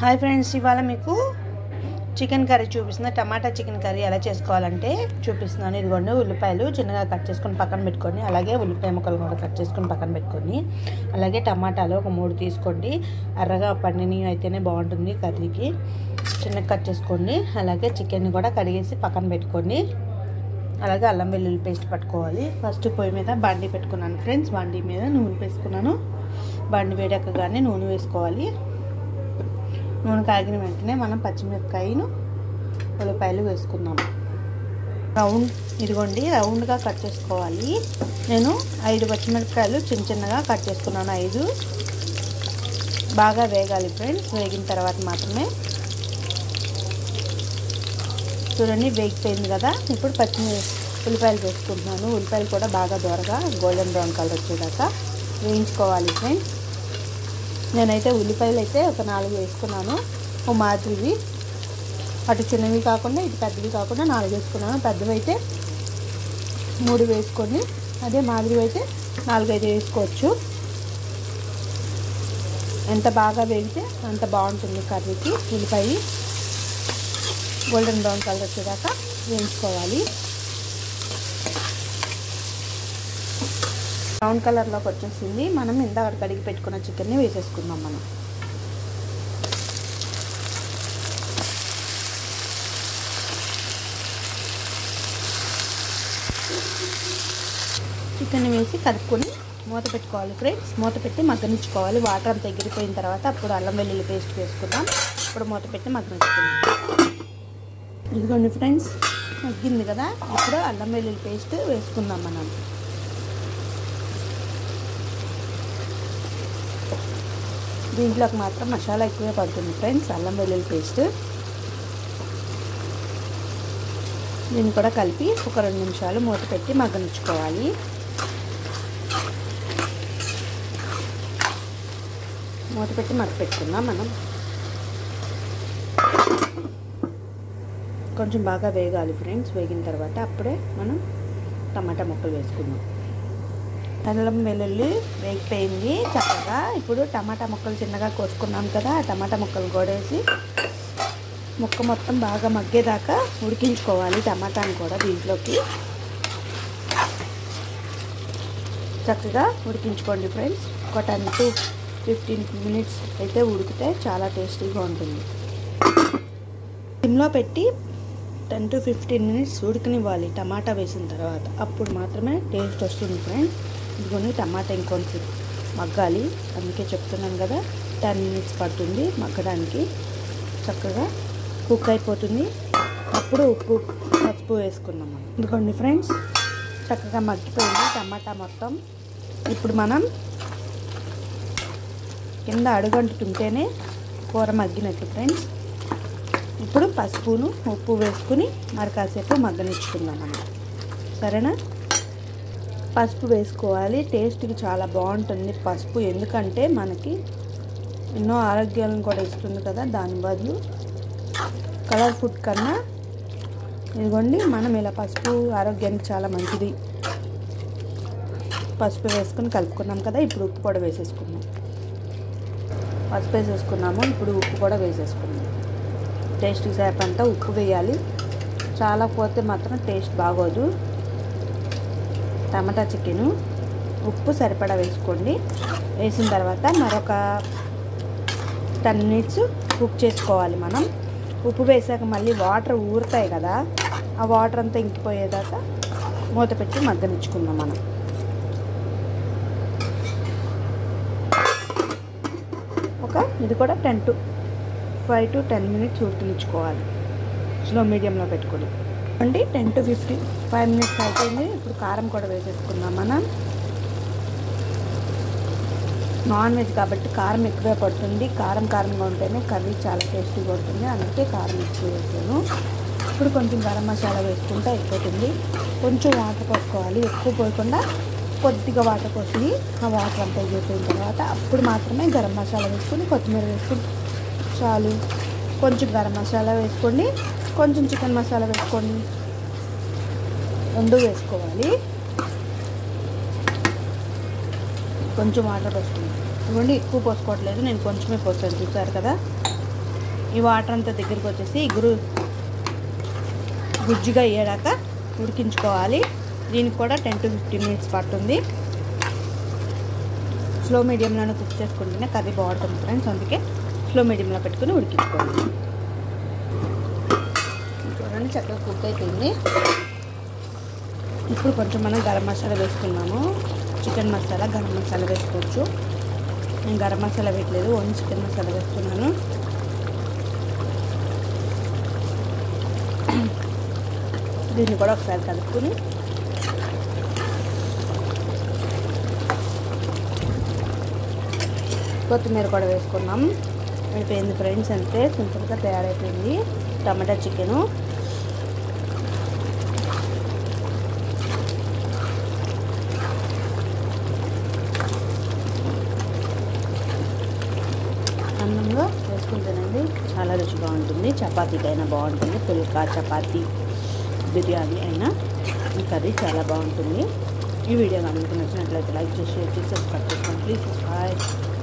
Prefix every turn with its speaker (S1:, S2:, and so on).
S1: hi friends ఇవాళ మీకు chicken curry చూపిస్తున్నా టమాటా చికెన్ కర్రీ ఎలా చేసుకోవాలంటే చూపిస్తున్నాను ఇదిగోండి ఉల్లిపాయలు చిన్నగా కట్ చేసుకొని పక్కన పెట్టుకొని అలాగే ఉల్లిపాయ ముక్కలు కూడా కట్ చేసుకొని పక్కన పెట్టుకొని అలాగే టమాటాలు ఒక మూడు తీసుకోండి ఎర్రగా పండిని అయితేనే బాగుంటుంది కర్రీకి చిన్నగా కట్ చేసుకోండి అలాగే చికెన్ కూడా కడిగేసి పక్కన పెట్టుకోండి అలాగే అల్లం వెల్లుల్లి పేస్ట్ పట్టుకోవాలి ఫస్ట్ పొయ్యి మీద బండి పెట్టుకున్నాను ఫ్రెండ్స్ బండి మీద నూనె వేసుకున్నాను బండి వేడెక్కగానే నూనె వేసుకోవాలి నూనె కాగిన వెంటనే మనం పచ్చిమిరపకాయను ఉల్లిపాయలు వేసుకుందాము రౌండ్ ఇదిగోండి రౌండ్గా కట్ చేసుకోవాలి నేను ఐదు పచ్చిమిరపకాయలు చిన్న చిన్నగా కట్ చేసుకున్నాను ఐదు బాగా వేగాలి ఫ్రెండ్స్ వేగిన తర్వాత మాత్రమే చూడండి వేగిపోయింది కదా ఇప్పుడు పచ్చి ఉల్లిపాయలు వేసుకుంటున్నాను ఉల్లిపాయలు కూడా బాగా దూరగా గోల్డెన్ బ్రౌన్ కలర్ వచ్చేదాకా వేయించుకోవాలి ఫ్రెండ్స్ నేనైతే ఉల్లిపాయలు అయితే ఒక నాలుగు వేసుకున్నాను ఓ మాదిరివి అటు చిన్నవి కాకుండా ఇటు పెద్దవి కాకుండా నాలుగు వేసుకున్నాను పెద్దవి అయితే మూడు వేసుకొని అదే మాదిరివి అయితే నాలుగైదు వేసుకోవచ్చు ఎంత బాగా వేగితే అంత బాగుంటుంది కర్రీకి ఉల్లిపాయ గోల్డెన్ బ్రౌన్ కలర్ వచ్చేదాకా వేయించుకోవాలి బ్రౌన్ కలర్లోకి వచ్చేసింది మనం ఇందాక కడిగి పెట్టుకున్న చికెన్ని వేసేసుకుందాం మనం చికెన్ వేసి కలుపుకొని మూత పెట్టుకోవాలి ఫ్రెండ్స్ మూత పెట్టి మగ్గనిచ్చుకోవాలి వాటర్ అంతా ఎగిరిపోయిన తర్వాత అప్పుడు అల్లం వెల్లుల్లి పేస్ట్ వేసుకుందాం ఇప్పుడు మూత పెట్టి మగ్గనిచ్చుకుందాం ఇదిగోండి ఫ్రెండ్స్ మగ్గింది కదా ఇప్పుడు అల్లం వెల్లుల్లి పేస్ట్ వేసుకుందాం మనం దీంట్లోకి మాత్రం మసాలా ఎక్కువే పడుతుంది ఫ్రెండ్స్ అల్లం వెల్లుల్లి పేస్ట్ దీన్ని కూడా కలిపి ఒక రెండు నిమిషాలు మూత పెట్టి మగ్గనిచ్చుకోవాలి మూత పెట్టి మగ్గ పెట్టుకుందాం మనం కొంచెం బాగా వేగాలి ఫ్రెండ్స్ వేగిన తర్వాత అప్పుడే మనం టమాటా ముక్కలు వేసుకుందాం అల్లం వెల్లుల్లి వేగిపోయింది చక్కగా ఇప్పుడు టమాటా ముక్కలు చిన్నగా కోసుకున్నాం కదా ఆ టమాటా ముక్కలు కూడా వేసి ముక్క మొత్తం బాగా మగ్గేదాకా ఉడికించుకోవాలి టమాటాని కూడా దీంట్లోకి చక్కగా ఉడికించుకోండి ఫ్రెండ్స్ ఒక టెన్ టు ఫిఫ్టీన్ మినిట్స్ అయితే ఉడికితే చాలా టేస్టీగా ఉంటుంది సిమ్లో పెట్టి టెన్ టు ఫిఫ్టీన్ మినిట్స్ ఉడకనివ్వాలి టమాటా వేసిన తర్వాత అప్పుడు మాత్రమే టేస్ట్ వస్తుంది ఫ్రెండ్స్ ఇదిగోని టమాటా ఇంకొంచెం మగ్గాలి అందుకే చెప్తున్నాను కదా టెన్ మినిట్స్ పడుతుంది మగ్గడానికి చక్కగా కుక్ అయిపోతుంది అప్పుడు ఉప్పు పసుపు వేసుకుందాం మనం ఇదిగోండి ఫ్రెండ్స్ చక్కగా మగ్గిపోయింది టమాటా మొత్తం ఇప్పుడు మనం కింద అడుగంటుతుంటేనే కూర మగ్గినట్టు ఫ్రెండ్స్ ఇప్పుడు పసుపును ఉప్పు వేసుకుని మరి కాసేపు మగ్గనిచ్చుకుందాం మనం సరేనా పసుపు వేసుకోవాలి టేస్ట్కి చాలా బాగుంటుంది పసుపు ఎందుకంటే మనకి ఎన్నో ఆరోగ్యాలను కూడా ఇస్తుంది కదా దాని బదులు కలర్ ఫుడ్ కన్నా ఇదిగోండి మనం ఇలా పసుపు ఆరోగ్యానికి చాలా మంచిది పసుపు వేసుకొని కలుపుకున్నాం కదా ఇప్పుడు ఉప్పు కూడా వేసేసుకున్నాం పసుపు వేసేసుకున్నాము ఇప్పుడు ఉప్పు కూడా వేసేసుకున్నాం టేస్ట్ సేపంతా ఉప్పు వేయాలి చాలా పోతే మాత్రం టేస్ట్ బాగోదు టమాటా చికెను ఉప్పు సరిపడా వేసుకోండి వేసిన తర్వాత మరొక టెన్ మినిట్స్ కుక్ చేసుకోవాలి మనం ఉప్పు వేసాక మళ్ళీ వాటర్ ఊరుతాయి కదా ఆ వాటర్ అంతా ఇంకిపోయేదాకా మూత పెట్టి మగ్గనిచ్చుకుందాం మనం ఒక ఇది కూడా ten to five to ten minutes ఉడికించుకోవాలి స్లో మీడియంలో పెట్టుకొని అంటే ten to fifteen five minutes అయిపోయింది ఇప్పుడు కారం కూడా వేసేసుకుందాం మనం నాన్ వెజ్ కాబట్టి కారం ఎక్కువే పడుతుంది కారం కారంగా ఉంటేనే కర్రీ చాలా టేస్టీగా ఉంటుంది అందుకే కారం ఎక్కువ వేసాను ఇప్పుడు కొంచెం గరం మసాలా వేసుకుంటే అయిపోతుంది కొంచెం వాటర్ పోసుకోవాలి ఎక్కువ పోయకుండా కొద్దిగా వాటర్ పోసి ఆ వాటర్ అంతా అయిపోయిన తర్వాత అప్పుడు మాత్రమే గరం మసాలా వేసుకొని కొత్తిమీర వేసుకుని చాలు కొంచెం గరం మసాలా వేసుకోండి కొంచెం చికెన్ మసాలా వేసుకోండి రెండు వేసుకోవాలి కొంచెం వాటర్ పోసుకుందాం ఇవ్వండి ఎక్కువ పోసుకోవట్లేదు నేను కొంచెమే పోసాను చూసారు కదా ఈ వాటర్ అంతా దగ్గరికి వచ్చేసి ఇగురు గుజ్జుగా అయ్యేదాకా ఉడికించుకోవాలి దీనికి కూడా టెన్ టు ఫిఫ్టీన్ మినిట్స్ పడుతుంది స్లో మీడియంలోనే కుక్ చేసుకుంటేనే కర్రీ బాగుంటుంది ఫ్రెండ్స్ అందుకే స్లో మీడియంలో పెట్టుకుని ఉడికించుకోండి చూడండి చక్కగా కుక్ అయిపోయింది ఇప్పుడు కొంచెం మనం గరం మసాలా వేసుకున్నాము చికెన్ మసాలా గరం మసాలా వేసుకోవచ్చు నేను గరం మసాలా వేయట్లేదు ఓన్లీ చికెన్ మసాలా వేస్తున్నాను దీన్ని కూడా ఒకసారి కలుపుకుని కొత్తిమీర కూడా వేసుకున్నాం అయిపోయింది ఫ్రెండ్స్ అంతే సింపుల్గా తయారైపోయింది టమాటా చికెను అన్నంలో వేసుకుంటేనండి చాలా రుచిగా ఉంటుంది చపాతీకైనా బాగుంటుంది పుల్కా చపాతీ బిర్యానీ అయినా ఈ కర్రీ చాలా బాగుంటుంది ఈ వీడియో కనుక నచ్చినట్లయితే లైక్ చేసి షేర్ చేసి సబ్స్క్రైబ్ చేసుకోండి ప్లీజ్ సబ్స్క్రైబ్